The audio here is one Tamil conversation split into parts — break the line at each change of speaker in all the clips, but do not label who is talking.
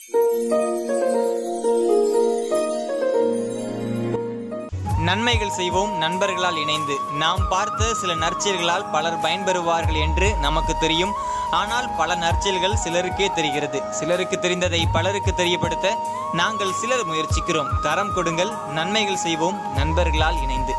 நன்மைகள் செய்வோம் நண்பர்களால் இணைந்து நாம் பார்த்த சில நற்செயல்களால் பலர் பயன்பெறுவார்கள் என்று நமக்கு தெரியும் ஆனால் பல நற்செயல்கள் சிலருக்கே தெரிகிறது சிலருக்கு தெரிந்ததை பலருக்கு தெரியப்படுத்த நாங்கள் சிலர் முயற்சிக்கிறோம் கரம் கொடுங்கள் நன்மைகள் செய்வோம் நண்பர்களால் இணைந்து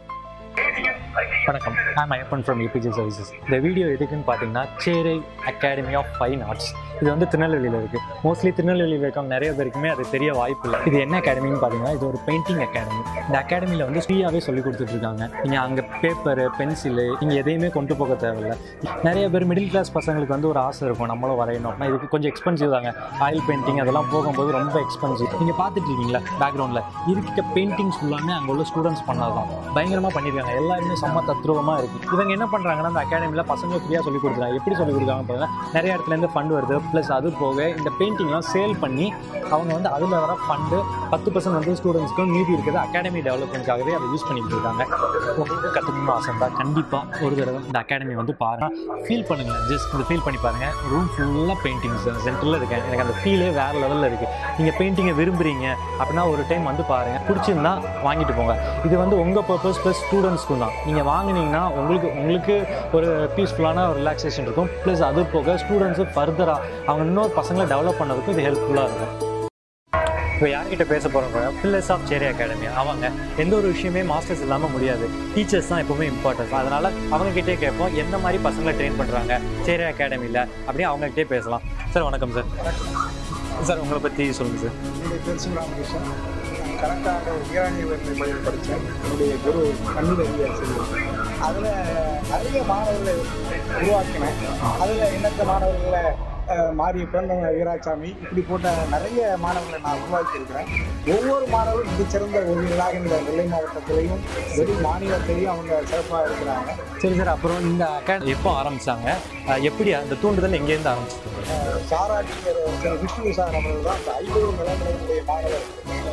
வணக்கம் நான் ஐயப்பன் ஃப்ரம் யூபிஜி சர்வீசஸ் இந்த வீடியோ எதுக்குன்னு பார்த்தீங்கன்னா சேரை அகாடமி ஆஃப் ஃபைன் ஆர்ட்ஸ் இது வந்து திருநெல்வேலியில் இருக்குது மோஸ்ட்லி திருநெல்வேலியில் இருக்க நிறைய பேருக்குமே அது தெரிய வாய்ப்பு இல்லை இது என்ன அகாடமின்னு பார்த்தீங்கன்னா இது ஒரு பெயிண்டிங் அகாடமி இந்த அகாடமியில் வந்து ஃப்ரீயாகவே சொல்லி கொடுத்துட்ருக்காங்க நீங்கள் அங்கே பேப்பரு பென்சிலு நீங்கள் எதையுமே கொண்டு போக தேவையில்ல நிறைய பேர் மிடில் கிளாஸ் பசங்களுக்கு வந்து ஒரு ஆசை இருக்கும் நம்மளும் வரையணும் ஆனால் இதுக்கு கொஞ்சம் எக்ஸ்பென்சிவ் தாங்க ஆயில் பெயிண்டிங் அதெல்லாம் போகும்போது ரொம்ப எக்ஸ்பென்சிவ் நீங்கள் பார்த்துட்டு இருக்கீங்களா பேக்ரவுண்டில் இதுக்கிட்ட பெயிண்டிங்ஸ் ஃபுல்லாமே அங்கே உள்ள ஸ்டூடெண்ட்ஸ் பண்ணதான் பயங்கரமாக பண்ணியிருக்காங்க எல்லாருமே செம்ம தத்ரூபமாக இருக்குது இவங்க என்ன பண்ணுறாங்கன்னா அந்த அகாடமியில் பசங்களுக்கு ஃப்ரீயாக சொல்லி கொடுக்குறாங்க எப்படி சொல்லி கொடுக்குறாங்க பாருங்க நிறைய இடத்துலேருந்து ஃபண்ட் வருது ப்ளஸ் அது போக இந்த பெயிண்டிங்லாம் சேல் பண்ணி அவங்க வந்து அதில் வர ஃபண்டு பத்து பர்சன்ட் வந்து ஸ்டூடெண்ட்ஸ்க்கும் மீதி இருக்குது அகாடமி டெவலப்மெண்ட்காகவே அதை யூஸ் பண்ணிட்டு இருக்காங்க உங்களுக்கு கற்றுக்கணும்னு ஆசை இருந்தால் கண்டிப்பாக ஒரு தடவை இந்த அகாடமி வந்து பாருங்கள் ஃபீல் பண்ணுங்கள் ஜஸ்ட் இந்த ஃபீல் பண்ணி பாருங்கள் ரூம் ஃபுல்லாக பெயிண்டிங்ஸ் சென்டரில் இருக்கேன் எனக்கு அந்த ஃபீலே வேறு லெவலில் இருக்குது நீங்கள் பெயிண்டிங்கை விரும்புகிறீங்க அப்படின்னா ஒரு டைம் வந்து பாருங்கள் பிடிச்சிருந்தா வாங்கிட்டு போங்க இது வந்து உங்கள் பர்பஸ் ப்ளஸ் ஸ்டூடெண்ட்ஸ்க்கும் தான் நீங்கள் வாங்குனீங்கன்னா உங்களுக்கு உங்களுக்கு ஒரு பீஸ்ஃபுல்லான ஒரு ரிலாக்ஸேஷன் இருக்கும் ப்ளஸ் அது போக ஸ்டூடெண்ட்ஸு ஃபர்தராக அவங்க இன்னொரு பசங்களை டெவலப் பண்ணதுக்கும் இது ஹெல்ப்ஃபுல்லாக இருக்கும் இப்போ யார்கிட்ட பேச போகிறோம் பில்லர்ஸ் ஆஃப் சேரி அகாடமி அவங்க எந்த ஒரு விஷயமே மாஸ்டர்ஸ் இல்லாமல் முடியாது டீச்சர்ஸ் தான் எப்பவுமே இம்பார்ட்டன்ஸ் அதனால் அவங்ககிட்டே கேட்போம் எந்த மாதிரி பசங்களை ட்ரெயின் பண்ணுறாங்க சேரி அகாடமியில் அப்படியே அவங்ககிட்டே பேசலாம் சார் வணக்கம் சார் சார் உங்களை பற்றி சொல்லுங்கள் சார்
என்னுடைய பேர் சிவராமகிருஷ்ணன் கரெக்டாக ஈரானிய வேர்மை பள்ளியில் படித்தேன் என்னுடைய குரு கண்ணீர் அறிவியாசிரியர் அதில் நிறைய மாணவர்களை உருவாக்கினேன் அதில் எண்ணற்ற மாணவர்களை அஹ், மாரியப்பன் வீராசாமி இப்படி போட்ட நிறைய மாணவர்களை நான் உருவாக்கியிருக்கிறேன் ஒவ்வொரு மாணவரும் மிகச்சிறந்த ஓவியர்களாக இந்த நெல்லை மாவட்டத்திலையும் வெளி மாநிலத்திலையும் அவங்க சிறப்பாக இருக்கிறாங்க
சரி சார் அப்புறம் இந்த அகாடமி எப்போ ஆரம்பிச்சாங்க அஹ் எப்படி அந்த தூண்டுதல் எங்கேருந்து ஆரம்பிச்சிங்க
அஹ், சாராட்டியர் திரு விஷ்ணு சார் அவர்கள் தான் அந்த ஐநூறு நிலங்களுடைய மாணவர்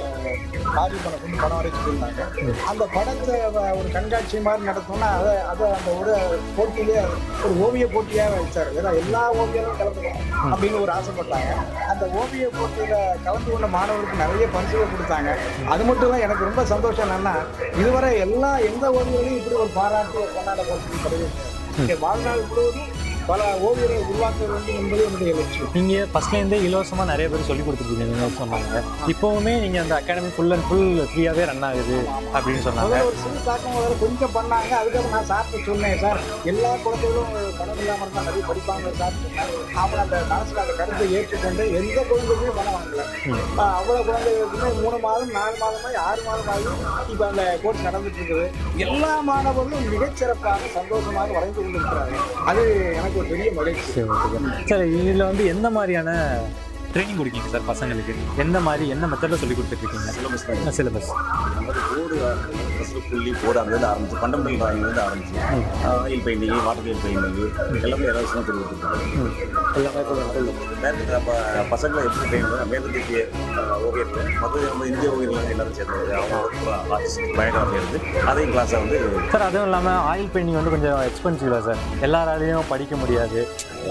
காதி பணம் கொண்டு படம் வரைச்சு இருந்தாங்க அந்த படத்தை வ- ஒரு கண்காட்சி மாதிரி நடத்தணும்னா அதை அதை அந்த ஒரு போட்டியிலே ஒரு ஓவிய போட்டியாக வச்சார் ஏன்னா எல்லா ஓவியரும் கலந்துக்கணும் அப்படின்னு ஒரு ஆசைப்பட்டாங்க அந்த ஓவிய போட்டியில் கலந்து கொண்ட மாணவருக்கு நிறைய பரிசுகள் கொடுத்தாங்க அது மட்டும் இல்லை எனக்கு ரொம்ப சந்தோஷம் என்னன்னா இதுவரை எல்லா எந்த ஓவியர்களையும் இப்படி ஒரு பாராட்டு கொண்டாடப்பட்டு கிடையாது இங்கே வாழ்நாள் முழுவதும் பல ஓவியர்களை உருவாக்க வேண்டும் என்பது என்னுடைய லட்சியம்
நீங்கள் ஃபஸ்ட்லேருந்தே இலவசமாக நிறைய பேர் சொல்லி கொடுத்துருக்கீங்க சொன்னாங்க இப்போவுமே நீங்கள் அந்த அகாடமி ஃபுல் அண்ட் ஃபுல் ஃப்ரீயாகவே ரன் ஆகுது அப்படின்னு சொன்னாங்க
முதல்ல ஒரு சிறு தாக்கம் முதல்ல கொஞ்சம் பண்ணாங்க அதுக்கப்புறம் நான் சார்ட்டு சொன்னேன் சார் எல்லா குழந்தைகளும் பணம் இல்லாமல் இருந்தால் நிறைய படிப்பாங்க சார் சொன்னேன் அவங்க அந்த மனசில் அந்த கருத்தை ஏற்றுக்கொண்டு எந்த குழந்தைகளுமே பணம் வாங்கல ஆஹ் அவ்வளோ குழந்தைகளுக்குமே மூணு மாதம் நாலு மாதமாய் ஆறு மாதம் ஆகி இப்போ அந்த கோர்ஸ் நடந்துட்டு இருக்குது எல்லா மாணவர்களும் மிகச்சிறப்பாக சந்தோஷமாக வரைந்து கொண்டிருக்கிறார்கள் அது எனக்கு ஒரு பெரிய மகிழ்ச்சி
சரி ஓகே சார் இதில் வந்து எந்த மாதிரியான ட்ரைனிங் கொடுக்கீங்க சார் பசங்களுக்கு எந்த மாதிரி என்ன மெத்தடில் சொல்லி கொடுத்துட்ருக்கீங்க
சிலபஸ் தான்
சிலபஸ்
நம்ம போர்டு ஃபஸ்ட்டு புள்ளி போர்டு அதுலேருந்து ஆரம்பிச்சு ஃபண்டமெண்டல் டிராயிங்லேருந்து ஆரம்பிச்சு oil painting water colour painting எல்லாமே இலவசமாக சொல்லி கொடுத்துருக்காங்க
எல்லாமே
மேற்கு அப்போ பசங்களை எப்படி ட்ரெயின் பண்ண மேற்கத்திய ஓவியர்கள் மற்ற நம்ம இந்திய ஓவியர்கள் எல்லாரும் சேர்ந்தது அவங்க ஆர்டிஸ்ட் பயோகிராஃபி இருந்து அதையும் கிளாஸை வந்து
சார் அதுவும் இல்லாமல் ஆயில் பெயிண்டிங் வந்து கொஞ்சம் எக்ஸ்பென்சிவ் தான் சார் எல்லாராலையும் படிக்க முடியாது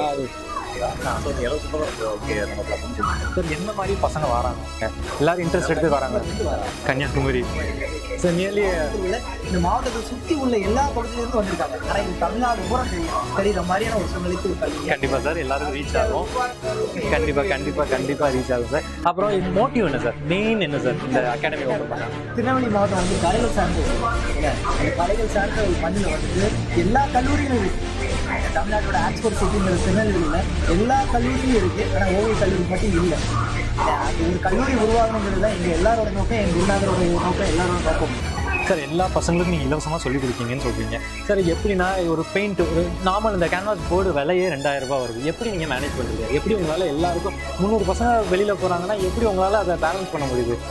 ஸோ இலவசமாக ஓகே நம்ம கிளாஸ்
சார் என்ன மாதிரி பசங்க வராங்க எல்லாரும் இன்ட்ரெஸ்ட் எடுத்து வராங்க கன்னியாகுமரி சார் நியர்லி
உள்ள இந்த மாவட்டத்தை சுத்தி உள்ள எல்லா பகுதியிலிருந்து வந்திருக்காங்க ஆனா இது தமிழ்நாடு பூரா தெரியும் தெரியுற மாதிரியான ஒரு சூழ்நிலைக்கு ஒரு கல்வி
கண்டிப்பாக சார் எல்லாருக்கும் ரீச் ஆகும் கண்டிப்பாக கண்டிப்பாக கண்டிப்பாக ரீச் ஆகும் சார் அப்புறம் இது மோட்டிவ் என்ன சார் மெயின் என்ன சார் இந்த அகாடமி ஓப்பன் பண்ணாங்க
திருநெல்வேலி மாவட்டம் வந்து கலைகள் சார்ந்து இல்ல, அந்த கலைகள் சார்ந்த ஒரு மண்ணில் வந்து எல்லா கல்லூரிகளும் இருக்கு தமிழ்நாட்டோட ஆக்ஸ்போர்ட் சிட்டிங்கிற திருநெல்வேலியில் எல்லா கல்லூரியும் இருக்கு ஆனால் ஓவிய கல்லூரி மட்டும் இல்லை அது ஒரு கல்லூரி உருவாகணுங்கிறது தான் எங்கள் எல்லாரோட நோக்கம் எங்கள் குருநாதரோட நோக்கம் எல்லாரோட நோக்கம்
சார் எல்லா பசங்களுக்கும் நீங்கள் இலவசமாக சொல்லி கொடுக்கீங்கன்னு சொல்கிறீங்க சார் எப்படின்னா ஒரு பெயிண்ட் ஒரு நார்மல் இந்த கேன்வாஸ் போர்டு விலையே ரெண்டாயிரம் ரூபாய் வருது எப்படி நீங்கள் மேனேஜ் பண்ணுறீங்க எப்படி உங்களால் எல்லாருக்கும் முந்நூறு பசங்க வெளியில் போகிறாங்கன்னா எப்படி உங்களால் அதை பேலன்ஸ் பண்ண முடியுது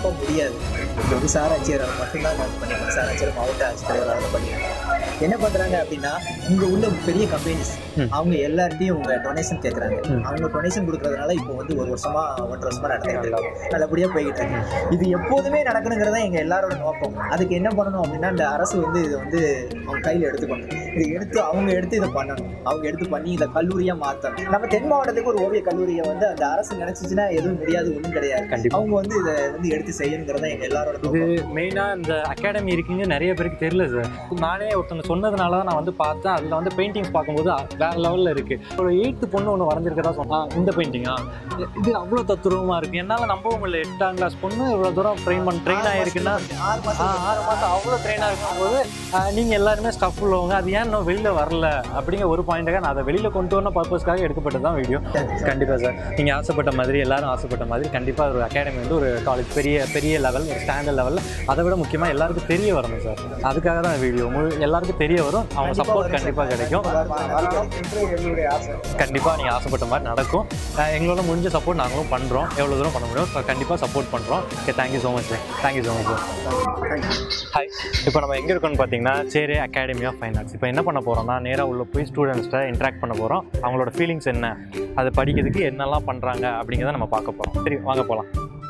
கண்டிப்பாக முடியாது இது வந்து சார் ஆட்சியரால் மட்டும்தான் நான் பண்ணியிருக்கேன் சார் ஆட்சியர் மாவட்ட ஆட்சித்தலைவரால் பண்ணியிருக்கேன் என்ன பண்ணுறாங்க அப்படின்னா இங்கே உள்ள பெரிய கம்பெனிஸ் அவங்க எல்லார்ட்டையும் உங்க டொனேஷன் கேட்குறாங்க அவங்க டொனேஷன் கொடுக்கறதுனால இப்போ வந்து ஒரு வருஷமா ஒன்றரை வருஷமா நடந்துட்டு இருக்கு நல்லபடியாக போய்கிட்டு இருக்கு இது எப்போதுமே நடக்கணுங்கிறத எங்க எல்லாரோட நோக்கம் அதுக்கு என்ன பண்ணணும் அப்படின்னா இந்த அரசு வந்து இதை வந்து அவங்க கையில் எடுத்துக்கணும் இதை எடுத்து அவங்க எடுத்து இதை பண்ணணும் அவங்க எடுத்து பண்ணி இதை கல்லூரியா மாற்றணும் நம்ம தென் மாவட்டத்துக்கு ஒரு ஓவிய கல்லூரியை வந்து அந்த அரசு நினைச்சிச்சுன்னா எதுவும் முடியாது ஒன்றும் கிடையாது
கண்டிப்பா.
அவங்க வந்து இதை வந்து எடுத்து செய்யணுங்கிறத எங்க எல்லாரோட
இது
நோக்கம்
மெயினாக இந்த அகாடமி இருக்குங்க நிறைய பேருக்கு தெரியல சார் நானே ஒருத்தவங்க சொன்னதுனால தான் நான் வந்து பார்த்தேன் அதில் வந்து பெயிண்டிங்ஸ் பார்க்கும்போது அ- வேற லெவலில் இருக்குது ஒரு எயித்து பொண்ணு ஒன்று வரைஞ்சிருக்கதா சொன்னா இந்த பெயிண்டிங்கா இது அவ்வளோ தத்துருவமாக இருக்குது என்னால் நம்பவும் இல்லை எட்டாம் கிளாஸ் பொண்ணு இவ்வளோ தூரம் ட்ரெயின் பண்ண ட்ரெயின் ஆகிருக்குன்னா
ஆறு
ஆ,
மாசம்
ஆறு மாதம் அவ்வளோ ட்ரெயின் ஆகும்போது நீங்கள் எல்லாருமே ஸ்டஃப் உள்ளவங்க அது ஏன் இன்னும் வெளியில் வரல அப்படிங்கிற ஒரு பாயிண்ட்டாக நான் அதை வெளியில் கொண்டு வரணும் பர்பஸ்க்காக எடுக்கப்பட்டது தான் வீடியோ கண்டிப்பாக சார் நீங்கள் ஆசைப்பட்ட மாதிரி எல்லாரும் ஆசைப்பட்ட மாதிரி கண்டிப்பாக ஒரு அகாடமி வந்து ஒரு காலேஜ் பெரிய பெரிய லெவல் ஒரு ஸ்டாண்டர்ட் லெவலில் அதை விட முக்கியமாக எல்லாருக்கும் தெரிய வரணும் சார் அதுக்காக தான் வீடியோ முழு எல்லாருக்கும் தெரிய வரும் அவங்க சப்போர்ட் கண்டிப்பாக கிடைக்கும்
என்று எங்களுடைய ஆசை
கண்டிப்பாக நீங்கள் ஆசைப்பட்ட மாதிரி நடக்கும் அஹ் எங்களோட முடிஞ்ச சப்போர்ட் நாங்களும் பண்ணுறோம் எவ்வளோ தூரம் பண்ண முடியும் கண்டிப்பாக சப்போர்ட் பண்ணுறோம் okay thank you so much sir thank you so much sir hi இப்போ நம்ம எங்கே இருக்கோம்னு பார்த்தீங்கன்னா Chere academy of fine arts இப்போ என்ன பண்ண போகிறோம்னா நேராக உள்ள போய் ஸ்டூடெண்ட்ஸ்கிட்ட இன்ட்ராக்ட் பண்ண போகிறோம் அவங்களோட ஃபீலிங்ஸ் என்ன அதை படிக்கிறதுக்கு என்னெல்லாம் பண்ணுறாங்க அப்படிங்கிறத நம்ம பார்க்க போகிறோம் சரி வாங்க போகலாம்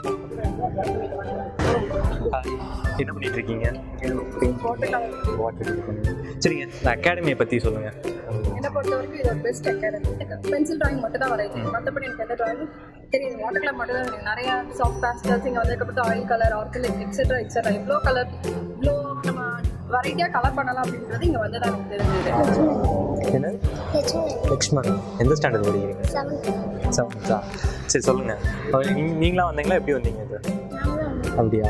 என்ன பண்ணிட்டு இருக்கீங்க வாட்டர் சரிங்க இந்த அகாடமியை பற்றி சொல்லுங்கள்
என்னை பொறுத்த வரைக்கும் இது ஒரு பெஸ்ட் அகாடமி பென்சில் டிராயிங் மட்டும் தான் வரையுது மற்றபடி எனக்கு எந்த டிராயிங்கும் தெரியுது வாட்டர் கலர் மட்டும் தான் தெரியும் நிறைய சாஃப்ட் பேஸ்டல்ஸ் இங்கே வந்ததுக்கப்புறம் oil colour acrylic etcetera etcetera இவ்வளோ கலர் இவ்வளோ நம்ம வெரைட்டியாக கலர் பண்ணலாம் அப்படின்றது இங்கே வந்து தான் எனக்கு தெரிஞ்சது
என்ன லக்ஷ்மன் எந்த ஸ்டாண்டர்ட் படிக்கிறீங்க செவன்த்தா சரி சொல்லுங்கள் நீங்களாம் வந்தீங்களா எப்படி வந்தீங்க இது அப்படியா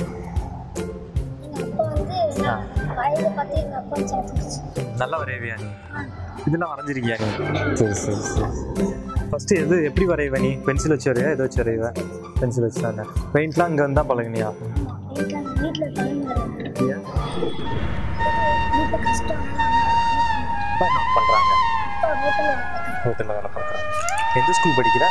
அப்பா வந்து
ஆ.
வயதை பார்த்து எங்கள் அப்பா சேர்த்துருச்சு
நல்லா வரைவியா நீ இதெல்லாம் வரைஞ்சிருக்கியா நீ சரி சரி சரி ஃபஸ்ட்டு எது எப்படி வரைவ நீ பென்சில் வச்சு வரையா எதை வச்சு வரைவ பென்சில் வச்சு தானே பெயிண்ட்லாம் இங்கே வந்தால் பழகுனியா
வீட்டில் வீட்டில் பழங்குறாங்க
ஏன்
வீட்டில் கஷ்டம்
அப்பா என்ன பண்ணுறாங்க
அப்பா வீட்டில்
ஹோட்டலில் வேலை பார்க்குறாங்க எந்த ஸ்கூல் படிக்கிற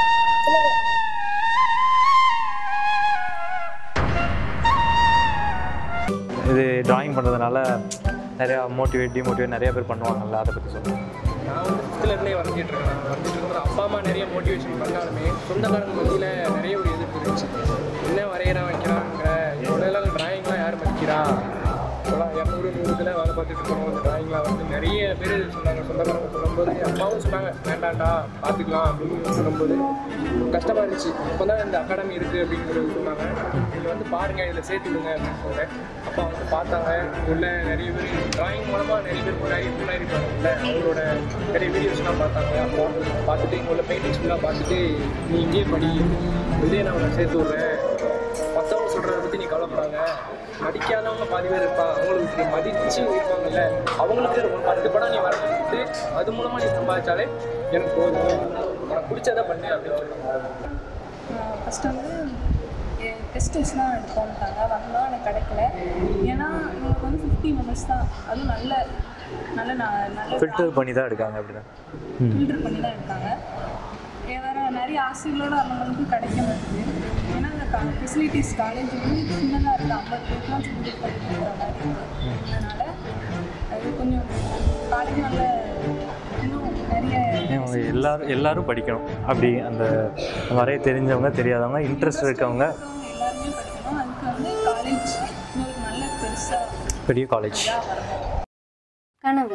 இது டிராயிங் பண்ணுறதுனால நிறையா மோட்டிவேட் டிமோட்டிவேட் நிறைய பேர் பண்ணுவாங்கல்ல அதை பற்றி சொல்லுங்கள்
நான் வந்து ஃபிஃப்த்துலேருந்தே வரைஞ்சிட்டு இருக்கேன் நான் வரைஞ்சிட்டு இருக்கும்போது அப்பா அம்மா நிறைய மோட்டிவேஷன் பண்ணாலுமே சொந்தக்காரங்க மத்தியில் நிறைய ஒரு எதிர்ப்பு இருந்துச்சு என்ன வரைகிறான் வைக்கிறாங்கிற இவ்வளோ டிராயிங்லாம் யார் மதிக்கிறா இப்போலாம் இரநூறு நூறுல வேலை பார்த்துட்டு இருக்கோம் இந்த டிராயிங்லாம் வந்து நிறைய பேர் சொன்னாங்க சொந்தக்காரங்க சொல்லும்போது அம்மாவும் சொன்னாங்க வேண்டாம்டா பார்த்துக்கலாம் அப்படின்னு சொல்லும்போது கஷ்டமாக இருந்துச்சு இப்போ தான் இந்த அகாடமி இருக்குது அப்படிங்கிறது சொன்னாங்க நீங்கள் வந்து பாருங்கள் இதில் சேர்த்து விடுங்க அப்படின்னு சொன்னேன் அப்பா வந்து பார்த்தாங்க உள்ள நிறைய பேர் டிராயிங் மூலமாக நிறைய பேர் முன்னாடி முன்னாடி இருப்பாங்கல்ல அவங்களோட நிறைய வீடியோஸ்லாம் பார்த்தாங்க அப்போ பார்த்துட்டு இங்கே உள்ள பெயிண்டிங்ஸ் ஃபுல்லாக பார்த்துட்டு நீ இங்கேயே படி இதே நான் உன்னை சேர்த்து விட்றேன் மற்றவங்க சொல்கிறத பற்றி நீ கவலைப்படாங்க மதிக்காதவங்க பாதி பேர் இருப்பாங்க அவங்களுக்கு மதிச்சு இருப்பாங்கல்ல அவங்களுக்கு ஒரு பத்து படம் நீ வரைஞ்சிட்டு அது மூலமாக நீ சம்பாதிச்சாலே எனக்கு போதும் உனக்கு பிடிச்சதை பண்ணு அப்படின்னு சொல்லுவாங்க
ஃபஸ்ட்டு வந்து டெஸ்ட் வச்சுலாம் எடுப்போம்ட்டாங்க வந்தோம் எனக்கு கிடைக்கல ஏன்னா இவங்களுக்கு வந்து ஃபிஃப்டி மெம்பர்ஸ் தான் அதுவும் நல்ல நல்ல ந- நல்ல
ஃபில்டர் பண்ணி தான் எடுக்காங்க அப்படின்னா
ஃபில்டர் பண்ணி தான் எடுத்தாங்க ஏ, வேற நிறைய ஆசைகளோட அவங்களுக்கு கிடைக்க மாட்டேங்குது ஏன்னா அந்த ஃபெசிலிட்டிஸ் காலேஜ் வந்து சின்னதாக இருக்குது ஐம்பது பேருக்குலாம் சொல்லி படிக்கிற மாதிரி இருக்குது அதனால் அது கொஞ்சம் காலேஜ் நல்ல இன்னும் நிறைய
அவங்க எல்லாரும் எல்லாரும் படிக்கணும் அப்படி அந்த வரைய தெரிஞ்சவங்க தெரியாதவங்க இன்ட்ரெஸ்ட் இருக்கவங்க
இருக்கவங்க எல்லாருமே படிக்கணும் அதுக்கு வந்து காலேஜ் இன்னொரு நல்ல பெருசாக
பெரிய காலேஜ்
வரணும்
கனவு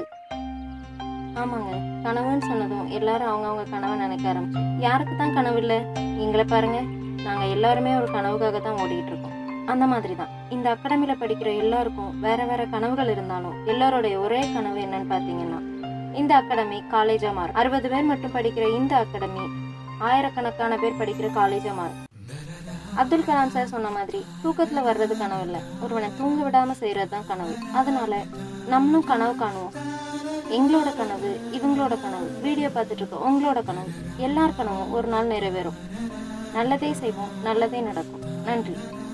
ஆமாங்க கனவுன்னு சொன்னதும் எல்லாரும் அவங்கவுங்க கனவை நினைக்க ஆரம்பிச்சு யாருக்கு தான் கனவு இல்லை எங்களை பாருங்க நாங்கள் எல்லாருமே ஒரு கனவுக்காக தான் ஓடிட்டு இருக்கோம் அந்த மாதிரி தான் இந்த அகாடமியில் படிக்கிற எல்லாருக்கும் வேற வேற கனவுகள் இருந்தாலும் எல்லாருடைய ஒரே கனவு என்னன்னு பார்த்தீங்கன்னா இந்த அகாடமி காலேஜாக மாறும் அறுபது பேர் மட்டும் படிக்கிற இந்த அகாடமி ஆயிரக்கணக்கான பேர் படிக்கிற காலேஜாக மாறும் அப்துல் கலாம் சார் சொன்ன மாதிரி தூக்கத்தில் வர்றது கனவு இல்லை ஒருவனை தூங்க விடாமல் செய்கிறது தான் கனவு அதனால நம்மளும் கனவு காணுவோம் எங்களோட கனவு இவங்களோட கனவு வீடியோ பார்த்துட்டு இருக்க உங்களோட கனவு எல்லார் கனவும் ஒரு நாள் நிறைவேறும் நல்லதே செய்வோம் நல்லதே நடக்கும் நன்றி